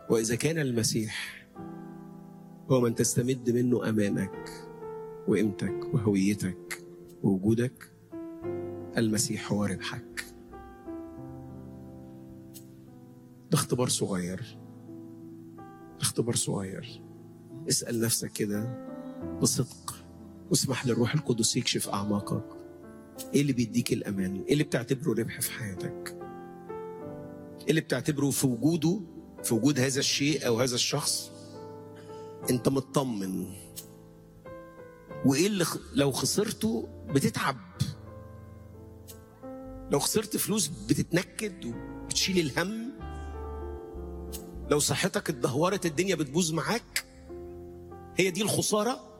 وإذا كان المسيح هو من تستمد منه أمانك وقيمتك وهويتك ووجودك المسيح هو ربحك ده اختبار صغير اختبار صغير اسأل نفسك كده بصدق واسمح للروح القدس يكشف أعماقك ايه اللي بيديك الأمان ايه اللي بتعتبره ربح في حياتك ايه اللي بتعتبره في وجوده في وجود هذا الشيء أو هذا الشخص انت مطمن وايه اللي خ- لو خسرته بتتعب لو خسرت فلوس بتتنكد وبتشيل الهم لو صحتك اتدهورت الدنيا بتبوظ معاك هي دي الخساره